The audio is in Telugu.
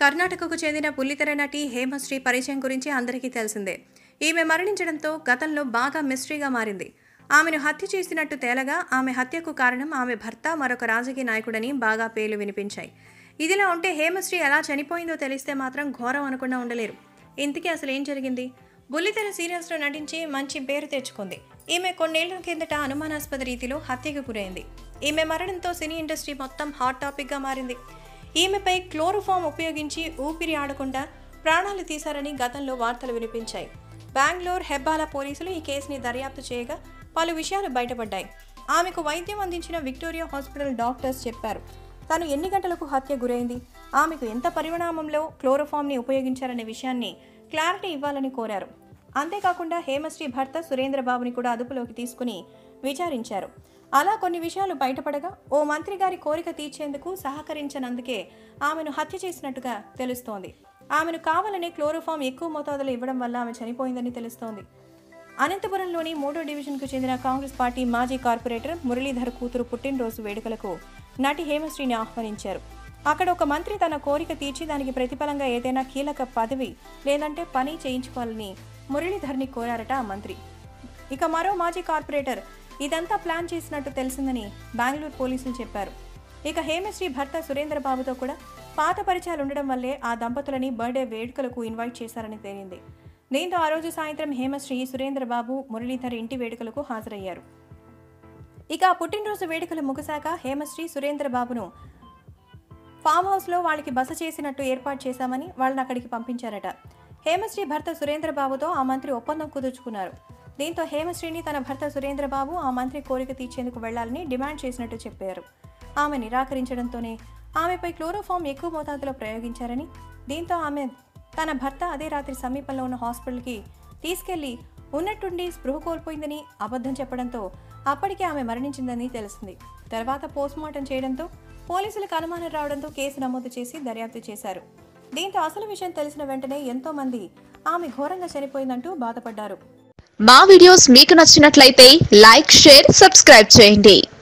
కర్ణాటకకు చెందిన బుల్లితెర నటి హేమశ్రీ పరిచయం గురించి అందరికీ తెలిసిందే ఈమె మరణించడంతో గతంలో బాగా మిస్టరీగా మారింది ఆమెను హత్య చేసినట్టు తేలగా ఆమె హత్యకు కారణం ఆమె భర్త మరొక రాజకీయ నాయకుడని బాగా పేర్లు వినిపించాయి ఇదిలా ఉంటే హేమశ్రీ ఎలా చనిపోయిందో తెలిస్తే మాత్రం ఘోరం అనకుండా ఉండలేరు ఇంతకీ అసలు ఏం జరిగింది బుల్లితెర సీరియల్స్లో నటించి మంచి పేరు తెచ్చుకుంది ఈమె కొన్నేళ్ల కిందట అనుమానాస్పద రీతిలో హత్యకు గురైంది ఈమె మరణంతో సినీ ఇండస్ట్రీ మొత్తం హాట్ టాపిక్గా మారింది ఈమెపై క్లోరోఫామ్ ఉపయోగించి ఊపిరి ఆడకుండా ప్రాణాలు తీశారని గతంలో వార్తలు వినిపించాయి బెంగళూరు హెబ్బాల పోలీసులు ఈ కేసుని దర్యాప్తు చేయగా పలు విషయాలు బయటపడ్డాయి ఆమెకు వైద్యం అందించిన విక్టోరియా హాస్పిటల్ డాక్టర్స్ చెప్పారు తను ఎన్ని గంటలకు హత్య గురైంది ఆమెకు ఎంత పరిమాణంలో క్లోరోఫామ్ని ఉపయోగించారనే విషయాన్ని క్లారిటీ ఇవ్వాలని కోరారు అంతేకాకుండా హేమశ్రీ భర్త సురేంద్రబాబుని కూడా అదుపులోకి తీసుకుని విచారించారు అలా కొన్ని విషయాలు బయటపడగా ఓ మంత్రి గారి కోరిక తీర్చేందుకు సహకరించనందుకే ఆమెను హత్య చేసినట్టుగా తెలుస్తోంది ఆమెను కావాలనే క్లోరోఫామ్ ఎక్కువ మోతాదులో ఇవ్వడం వల్ల ఆమె చనిపోయిందని తెలుస్తోంది అనంతపురంలోని మూడో డివిజన్కు చెందిన కాంగ్రెస్ పార్టీ మాజీ కార్పొరేటర్ మురళీధర్ కూతురు పుట్టినరోజు వేడుకలకు నటి హేమశ్రీని ఆహ్వానించారు అక్కడ ఒక మంత్రి తన కోరిక తీర్చి దానికి ప్రతిఫలంగా ఏదైనా కీలక పదవి లేదంటే పని చేయించుకోవాలని మురళీధర్ని కోరారట ఆ మంత్రి ఇక మరో మాజీ కార్పొరేటర్ ఇదంతా ప్లాన్ చేసినట్టు తెలిసిందని బెంగళూరు పోలీసులు చెప్పారు ఇక హేమశ్రీ భర్త సురేంద్రబాబుతో కూడా పాత పరిచయాలు ఉండడం వల్లే ఆ దంపతులని బర్త్డే వేడుకలకు ఇన్వైట్ చేశారని తేలింది దీంతో ఆ రోజు సాయంత్రం హేమశ్రీ సురేంద్రబాబు మురళీధర్ ఇంటి వేడుకలకు హాజరయ్యారు ఇక ఆ పుట్టినరోజు వేడుకలు ముగిశాక హేమశ్రీ సురేంద్రబాబును ఫామ్ హౌస్లో వాళ్ళకి బస చేసినట్టు ఏర్పాటు చేశామని వాళ్ళని అక్కడికి పంపించారట హేమశ్రీ భర్త సురేంద్రబాబుతో ఆ మంత్రి ఒప్పందం కుదుర్చుకున్నారు దీంతో హేమశ్రీని తన భర్త సురేంద్రబాబు ఆ మంత్రి కోరిక తీర్చేందుకు వెళ్లాలని డిమాండ్ చేసినట్టు చెప్పారు ఆమె నిరాకరించడంతోనే ఆమెపై క్లోరోఫామ్ ఎక్కువ మోతాదులో ప్రయోగించారని దీంతో ఆమె తన భర్త అదే రాత్రి సమీపంలో ఉన్న హాస్పిటల్కి తీసుకెళ్లి ఉన్నట్టుండి స్పృహ కోల్పోయిందని అబద్ధం చెప్పడంతో అప్పటికే ఆమె మరణించిందని తెలిసింది తర్వాత పోస్ట్మార్టం చేయడంతో పోలీసులకు అనుమానం రావడంతో కేసు నమోదు చేసి దర్యాప్తు చేశారు దీంతో అసలు విషయం తెలిసిన వెంటనే ఎంతో మంది ఆమె ఘోరంగా చనిపోయిందంటూ బాధపడ్డారు మా వీడియోస్ మీకు నచ్చినట్లయితే లైక్ షేర్ సబ్స్క్రైబ్ చేయండి